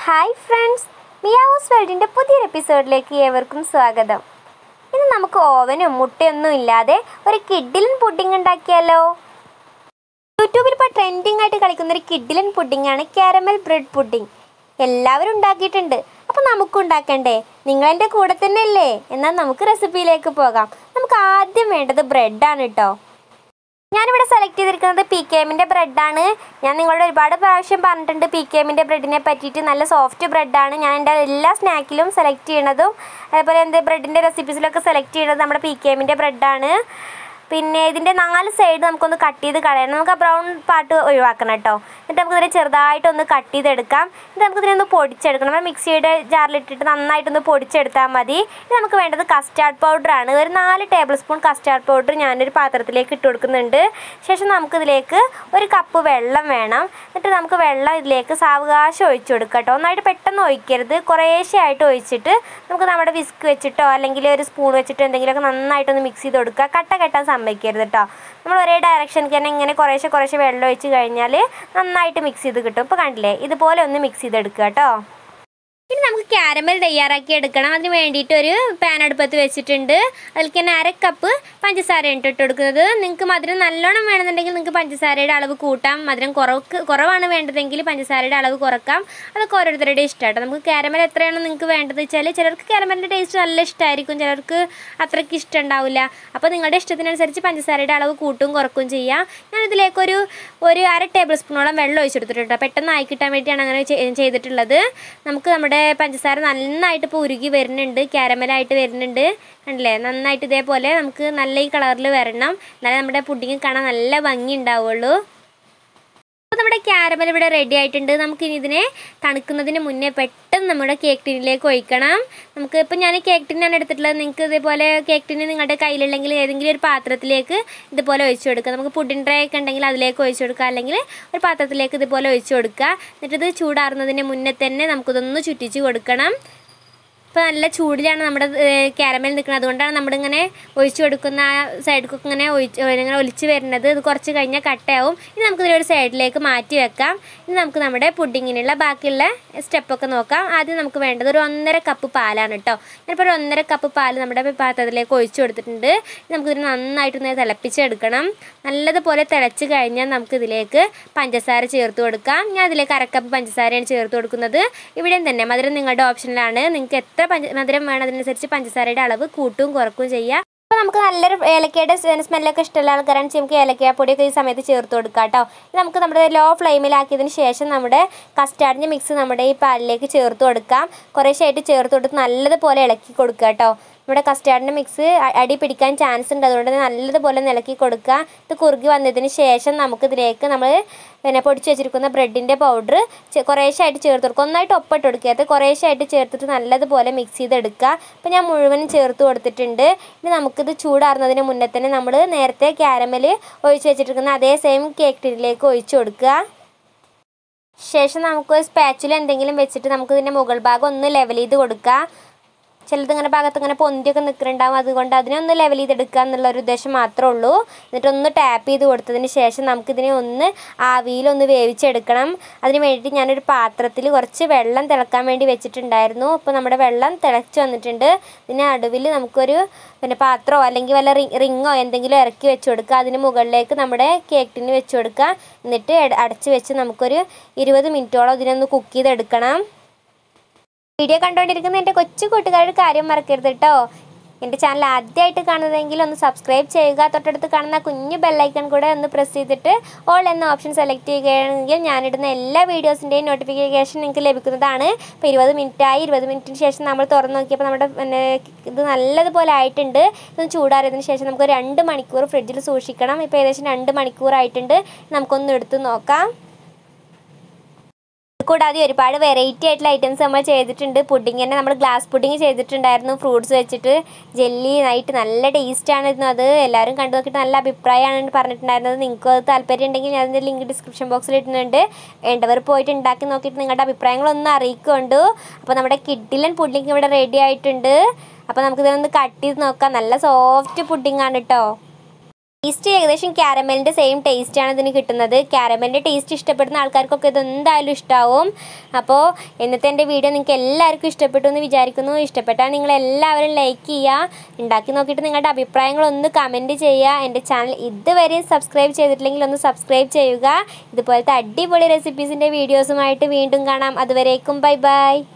hi friends മിയാവൂസ് വേൾഡിൻ്റെ പുതിയൊരു എപ്പിസോഡിലേക്ക് ഏവർക്കും സ്വാഗതം ഇന്ന് നമുക്ക് ഓവനും മുട്ടയൊന്നും ഇല്ലാതെ ഒരു കിഡിലൻ പുഡിംഗ് ഉണ്ടാക്കിയാലോ യൂട്യൂബിൽ ഇപ്പോൾ ട്രെൻഡിങ് ആയിട്ട് കളിക്കുന്ന ഒരു കിഡിലൻ പുഡിംഗ് ആണ് കാരമൽ ബ്രെഡ് പുഡിംഗ് എല്ലാവരും ഉണ്ടാക്കിയിട്ടുണ്ട് അപ്പോൾ നമുക്ക് ഉണ്ടാക്കണ്ടേ നിങ്ങൾ എൻ്റെ കൂടെ തന്നെ അല്ലേ എന്നാൽ നമുക്ക് റെസിപ്പിയിലേക്ക് പോകാം നമുക്ക് ആദ്യം വേണ്ടത് ബ്രെഡാണ് കേട്ടോ ഞാനിവിടെ സെലക്ട് ചെയ്തിരിക്കുന്നത് പി കെ എമ്മിൻ്റെ ബ്രെഡാണ് ഞാൻ നിങ്ങളോട് ഒരുപാട് പ്രാവശ്യം പറഞ്ഞിട്ടുണ്ട് പി കെ എമ്മിൻ്റെ ബ്രെഡിനെ പറ്റിയിട്ട് നല്ല സോഫ്റ്റ് ബ്രെഡാണ് ഞാൻ എൻ്റെ എല്ലാ സ്നാക്കിലും സെലക്ട് ചെയ്യണതും അതേപോലെ എന്ത് ബ്രെഡിൻ്റെ റെസിപ്പീസിലൊക്കെ സെലക്ട് ചെയ്യുന്നത് നമ്മുടെ പി കെ എമ്മിൻ്റെ ബ്രെഡാണ് പിന്നെ ഇതിൻ്റെ നാല് സൈഡ് നമുക്കൊന്ന് കട്ട് ചെയ്ത് കളയണം നമുക്ക് ആ ബ്രൗൺ പാർട്ട് ഒഴിവാക്കണം കേട്ടോ എന്നിട്ട് നമുക്കിതിനെ ചെറുതായിട്ടൊന്ന് കട്ട് ചെയ്തെടുക്കാം എന്നിട്ട് നമുക്കിതിനെ ഒന്ന് പൊടിച്ചെടുക്കണം നമ്മൾ മിക്സിയുടെ ജാറിലിട്ടിട്ട് നന്നായിട്ടൊന്ന് പൊടിച്ചെടുത്താൽ മതി ഇത് നമുക്ക് വേണ്ടത് കസ്റ്റാർഡ് പൗഡറാണ് ഒരു നാല് ടേബിൾ സ്പൂൺ കസ്റ്റാർഡ് പൗഡർ ഞാനൊരു പാത്രത്തിലേക്ക് ഇട്ട് കൊടുക്കുന്നുണ്ട് ശേഷം നമുക്കിതിലേക്ക് ഒരു കപ്പ് വെള്ളം വേണം എന്നിട്ട് നമുക്ക് വെള്ളം ഇതിലേക്ക് സാവകാശം ഒഴിച്ചു കൊടുക്കാം കേട്ടോ ഒന്നായിട്ട് പെട്ടെന്ന് ഒഴിക്കരുത് കുറേശ്ശെ ആയിട്ട് ഒഴിച്ചിട്ട് നമുക്ക് നമ്മുടെ വിസ്ക് വെച്ചിട്ടോ അല്ലെങ്കിൽ ഒരു സ്പൂൺ വെച്ചിട്ടോ എന്തെങ്കിലുമൊക്കെ നന്നായിട്ടൊന്ന് മിക്സ് ചെയ്ത് കൊടുക്കുക കട്ട കെട്ടാൻ സമ്മതിക്കരുത് കേട്ടോ നമ്മൾ ഒരേ ഡയറക്ഷനിൽ തന്നെ ഇങ്ങനെ കുറേശ്ശെ കുറേശ്ശെ വെള്ളം ഒഴിച്ച് കഴിഞ്ഞാൽ നന്നായിട്ട് മിക്സ് ചെയ്ത് കിട്ടും ഇപ്പോൾ കണ്ടില്ലേ ഇതുപോലെ ഒന്ന് മിക്സ് ചെയ്തെടുക്കുക കേട്ടോ ഇനി നമുക്ക് ക്യാരമൽ തയ്യാറാക്കി എടുക്കണം അതിന് വേണ്ടിയിട്ട് ഒരു പാൻ അടുപ്പത്ത് വെച്ചിട്ടുണ്ട് അതിലേക്ക് തന്നെ അര കപ്പ് പഞ്ചസാര ഇട്ട് കൊടുക്കുന്നത് നിങ്ങൾക്ക് മധുരം നല്ലോണം വേണമെന്നുണ്ടെങ്കിൽ നിങ്ങൾക്ക് പഞ്ചസാരയുടെ അളവ് കൂട്ടാം മധുരം കുറവ് കുറവാണ് വേണ്ടതെങ്കിൽ പഞ്ചസാരയുടെ അളവ് കുറക്കാം അതൊക്കെ ഓരോരുത്തരുടെ ഇഷ്ടമാട്ടോ നമുക്ക് ക്യാരമൽ എത്രയാണോ നിങ്ങൾക്ക് വേണ്ടത് വെച്ചാൽ ചിലർക്ക് ക്യാരമലിൻ്റെ ടേസ്റ്റ് നല്ല ഇഷ്ടമായിരിക്കും ചിലർക്ക് അത്രയ്ക്ക് ഇഷ്ടം ഉണ്ടാവില്ല അപ്പോൾ നിങ്ങളുടെ ഇഷ്ടത്തിനനുസരിച്ച് പഞ്ചസാരയുടെ അളവ് കൂട്ടും കുറക്കും ചെയ്യാം ഞാനിതിലേക്കൊരു ഒരു അര ടേബിൾ സ്പൂണോളം വെള്ളം ഒഴിച്ചെടുത്തിട്ടുണ്ട് പെട്ടെന്ന് ആയി കിട്ടാൻ വേണ്ടിയിട്ടാണ് അങ്ങനെ ചെയ്- ചെയ്തിട്ടുള്ളത് നമുക്ക് നമ്മുടെ പഞ്ചസാര നന്നായിട്ട് ഇപ്പോൾ ഉരുകി വരുന്നുണ്ട് ക്യാരമലായിട്ട് വരുന്നുണ്ട് കണ്ടില്ലേ നന്നായിട്ട് ഇതേപോലെ നമുക്ക് നല്ല ഈ കളറിൽ വരണം എന്നാലേ നമ്മുടെ പുഡിങ് കാണാൻ നല്ല ഭംഗി ഉണ്ടാവുള്ളൂ അപ്പോൾ നമ്മുടെ ക്യാരമൽ ഇവിടെ റെഡി ആയിട്ടുണ്ട് നമുക്കിനി ഇതിനെ തണുക്കുന്നതിന് മുന്നേ പെട്ടെന്ന് നമ്മുടെ കേക്ക് ടിന്നിലേക്ക് ഒഴിക്കണം നമുക്ക് ഇപ്പോൾ ഞാൻ കേക്ക് ടിന്നാണ് എടുത്തിട്ടുള്ളത് നിങ്ങൾക്ക് ഇതേപോലെ കേക്ക് ടിന്ന് നിങ്ങളുടെ കയ്യിലുണ്ടെങ്കിൽ ഏതെങ്കിലും ഒരു പാത്രത്തിലേക്ക് ഇതുപോലെ ഒഴിച്ചു കൊടുക്കുക നമുക്ക് പുഡിൻ ട്രേ ഒക്കെ ഉണ്ടെങ്കിൽ അതിലേക്ക് ഒഴിച്ചു കൊടുക്കുക അല്ലെങ്കിൽ ഒരു പാത്രത്തിലേക്ക് ഇതുപോലെ ഒഴിച്ചു കൊടുക്കുക എന്നിട്ട് ഇത് ചൂടാറുന്നതിന് മുന്നേ തന്നെ നമുക്കിതൊന്ന് ചുറ്റിച്ച് കൊടുക്കണം ഇപ്പോൾ നല്ല ചൂടിലാണ് നമ്മുടെ ക്യാരമൽ നിൽക്കുന്നത് അതുകൊണ്ടാണ് നമ്മളിങ്ങനെ ഒഴിച്ചു കൊടുക്കുന്ന ആ സൈഡിലൊക്കെ ഇങ്ങനെ ഒഴിച്ച് ഇങ്ങനെ ഒലിച്ച് വരുന്നത് ഇത് കുറച്ച് കഴിഞ്ഞാൽ കട്ടയാവും ഇനി നമുക്കിതിലൊരു സൈഡിലേക്ക് മാറ്റി വെക്കാം ഇനി നമുക്ക് നമ്മുടെ പുഡിങ്ങിനുള്ള ബാക്കിയുള്ള സ്റ്റെപ്പൊക്കെ നോക്കാം ആദ്യം നമുക്ക് വേണ്ടത് ഒരു ഒന്നര കപ്പ് പാലാണ് കേട്ടോ ഞാനിപ്പോൾ ഒരു ഒന്നര കപ്പ് പാൽ നമ്മുടെ പാത്രത്തിലേക്ക് ഒഴിച്ചു കൊടുത്തിട്ടുണ്ട് ഇനി നമുക്കിതിന് നന്നായിട്ടൊന്ന് തിളപ്പിച്ചെടുക്കണം നല്ലതുപോലെ തിളച്ച് കഴിഞ്ഞാൽ നമുക്കിതിലേക്ക് പഞ്ചസാര ചേർത്ത് കൊടുക്കാം ഞാൻ ഇതിലേക്ക് അരക്കപ്പ് പഞ്ചസാരയാണ് ചേർത്ത് കൊടുക്കുന്നത് ഇവിടെയും തന്നെ മധുരം നിങ്ങളുടെ ഓപ്ഷനിലാണ് നിങ്ങൾക്ക് എത്ര പഞ്ച മധുരം വേണം അതിനനുസരിച്ച് പഞ്ചസാരയുടെ അളവ് കൂട്ടും കുറക്കും ചെയ്യാം അപ്പോൾ നമുക്ക് നല്ലൊരു ഏലക്കയുടെ സ്മെല്ലൊക്കെ ഇഷ്ടമുള്ള ആൾക്കാരാണ് നമുക്ക് ഏലക്ക പൊടിയൊക്കെ ഈ സമയത്ത് ചേർത്ത് കൊടുക്കാം കേട്ടോ ഇത് നമുക്ക് നമ്മുടെ ലോ ഫ്ലെയിമിലാക്കിയതിന് ശേഷം നമ്മുടെ കസ്റ്റാർഡിൻ്റെ മിക്സ് നമ്മുടെ ഈ പാലിലേക്ക് ചേർത്ത് കൊടുക്കാം കുറേശ്ശായിട്ട് ചേർത്ത് കൊടുത്ത് നല്ലതുപോലെ ഇളക്കി കൊടുക്കുക കേട്ടോ നമ്മുടെ കസ്റ്റാർഡിൻ്റെ മിക്സ് അടി പിടിക്കാൻ ചാൻസ് ഉണ്ട് അതുകൊണ്ട് തന്നെ നല്ലതുപോലെ നിലക്കി കൊടുക്കുക ഇത് കുറുകി വന്നതിന് ശേഷം നമുക്കിതിലേക്ക് നമ്മൾ പിന്നെ പൊടിച്ച് വെച്ചിരിക്കുന്ന ബ്രെഡിൻ്റെ പൗഡർ കുറേശ്ശായിട്ട് ചേർത്ത് കൊടുക്കുക ഒന്നായിട്ട് ഒപ്പിട്ട് കൊടുക്കരുത് കുറേശ്ശായിട്ട് ചേർത്തിട്ട് നല്ലതുപോലെ മിക്സ് ചെയ്തെടുക്കുക അപ്പോൾ ഞാൻ മുഴുവനും ചേർത്ത് കൊടുത്തിട്ടുണ്ട് ഇനി നമുക്കിത് ചൂടാറുന്നതിന് മുന്നേ തന്നെ നമ്മൾ നേരത്തെ ക്യാരമൽ ഒഴിച്ച് വെച്ചിട്ടിരിക്കുന്ന അതേ സെയിം കേക്ക് ടിന്നിലേക്ക് ഒഴിച്ച് കൊടുക്കുക ശേഷം നമുക്ക് സ്പാച്ചിൽ എന്തെങ്കിലും വെച്ചിട്ട് നമുക്ക് ഇതിൻ്റെ മുകൾ ഭാഗം ഒന്ന് ലെവൽ ചെയ്ത് കൊടുക്കുക ചിലത് ഇങ്ങനെ ഭാഗത്ത് ഇങ്ങനെ പൊന്തിയൊക്കെ നിൽക്കുന്നുണ്ടാവും അതുകൊണ്ട് അതിനെ ഒന്ന് ലെവൽ ചെയ്തെടുക്കുക എന്നുള്ള ഒരു ഉദ്ദേശം മാത്രമേ ഉള്ളൂ എന്നിട്ട് ഒന്ന് ടാപ്പ് ചെയ്ത് കൊടുത്തതിന് ശേഷം നമുക്കിതിനെ ഒന്ന് ആവിയിലൊന്ന് വേവിച്ചെടുക്കണം അതിന് വേണ്ടിയിട്ട് ഞാനൊരു പാത്രത്തിൽ കുറച്ച് വെള്ളം തിളക്കാൻ വേണ്ടി വെച്ചിട്ടുണ്ടായിരുന്നു അപ്പോൾ നമ്മുടെ വെള്ളം തിളച്ച് വന്നിട്ടുണ്ട് ഇതിന് നടുവിൽ നമുക്കൊരു പിന്നെ പാത്രമോ അല്ലെങ്കിൽ വല്ല റി റിങ്ങോ എന്തെങ്കിലും ഇറക്കി വെച്ച് കൊടുക്കുക അതിന് മുകളിലേക്ക് നമ്മുടെ കേക്ക് ടിന്ന് വെച്ച് കൊടുക്കുക എന്നിട്ട് എട- അടച്ച് വെച്ച് നമുക്കൊരു ഇരുപത് മിനിറ്റോളം ഇതിനൊന്ന് കുക്ക് ചെയ്തെടുക്കണം വീഡിയോ കണ്ടുകൊണ്ടിരിക്കുന്ന എൻ്റെ കൊച്ചു കൂട്ടുകാരുടെ കാര്യം മറക്കരുത് കേട്ടോ എൻ്റെ ചാനൽ ആദ്യമായിട്ട് കാണുന്നതെങ്കിൽ ഒന്ന് സബ്സ്ക്രൈബ് ചെയ്യുക തൊട്ടടുത്ത് കാണുന്ന കുഞ്ഞു ബെല്ലൈക്കൺ കൂടെ ഒന്ന് പ്രസ് ചെയ്തിട്ട് ഓൾ എന്ന ഓപ്ഷൻ സെലക്ട് ചെയ്യുകയാണെങ്കിൽ ഞാനിടുന്ന എല്ലാ വീഡിയോസിൻ്റെയും നോട്ടിഫിക്കേഷൻ നിങ്ങൾക്ക് ലഭിക്കുന്നതാണ് ഇപ്പോൾ ഇരുപത് മിനിറ്റായി ഇരുപത് മിനിറ്റിന് ശേഷം നമ്മൾ തുറന്ന് നോക്കിയപ്പോൾ നമ്മുടെ പിന്നെ ഇത് നല്ലതുപോലെ ആയിട്ടുണ്ട് ഇതൊന്ന് ചൂടാറിയതിന് ശേഷം നമുക്ക് രണ്ട് മണിക്കൂർ ഫ്രിഡ്ജിൽ സൂക്ഷിക്കണം ഇപ്പോൾ ഏകദേശം രണ്ട് മണിക്കൂറായിട്ടുണ്ട് നമുക്കൊന്ന് എടുത്ത് നോക്കാം കൂടാതെ ഒരുപാട് വെറൈറ്റി ആയിട്ടുള്ള ഐറ്റംസ് നമ്മൾ ചെയ്തിട്ടുണ്ട് പുഡിംഗ് തന്നെ നമ്മൾ ഗ്ലാസ് പുഡിംഗ് ചെയ്തിട്ടുണ്ടായിരുന്നു ഫ്രൂട്ട്സ് വെച്ചിട്ട് ജെല്ലി ആയിട്ട് നല്ല ടേസ്റ്റ് ആയിരുന്നു അത് എല്ലാവരും കണ്ടു നോക്കിയിട്ട് നല്ല അഭിപ്രായമാണ് പറഞ്ഞിട്ടുണ്ടായിരുന്നത് നിങ്ങൾക്ക് അത് താല്പര്യം ഉണ്ടെങ്കിൽ ഞാൻ അതിൻ്റെ ലിങ്ക് ഡിസ്ക്രിപ്ഷൻ ബോക്സിൽ ഇടുന്നുണ്ട് വേണ്ടവർ പോയിട്ട് ഉണ്ടാക്കി നോക്കിയിട്ട് നിങ്ങളുടെ അഭിപ്രായങ്ങളൊന്ന് അറിയിക്കുന്നുണ്ട് അപ്പോൾ നമ്മുടെ കിഡിലൻ പുഡിംഗ് ഇവിടെ റെഡി ആയിട്ടുണ്ട് അപ്പോൾ നമുക്കിതൊന്ന് കട്ട് ചെയ്ത് നോക്കാം നല്ല സോഫ്റ്റ് പുഡിംഗ് ആണ് കേട്ടോ ടേസ്റ്റ് ഏകദേശം ക്യാരമലിൻ്റെ സെയിം ടേസ്റ്റാണ് ഇതിന് കിട്ടുന്നത് ക്യാരമലിൻ്റെ ടേസ്റ്റ് ഇഷ്ടപ്പെടുന്ന ആൾക്കാർക്കൊക്കെ ഇത് എന്തായാലും ഇഷ്ടമാവും അപ്പോൾ ഇന്നത്തെ എൻ്റെ വീഡിയോ നിങ്ങൾക്ക് എല്ലാവർക്കും ഇഷ്ടപ്പെട്ടു എന്ന് വിചാരിക്കുന്നു ഇഷ്ടപ്പെട്ടാൽ നിങ്ങൾ എല്ലാവരും ലൈക്ക് ചെയ്യുക ഉണ്ടാക്കി നോക്കിയിട്ട് നിങ്ങളുടെ അഭിപ്രായങ്ങളൊന്ന് കമൻറ്റ് ചെയ്യുക എൻ്റെ ചാനൽ ഇതുവരെയും സബ്സ്ക്രൈബ് ചെയ്തിട്ടില്ലെങ്കിൽ ഒന്ന് സബ്സ്ക്രൈബ് ചെയ്യുക ഇതുപോലത്തെ അടിപൊളി റെസിപ്പീസിൻ്റെ വീഡിയോസുമായിട്ട് വീണ്ടും കാണാം അതുവരേക്കും ബൈ ബൈ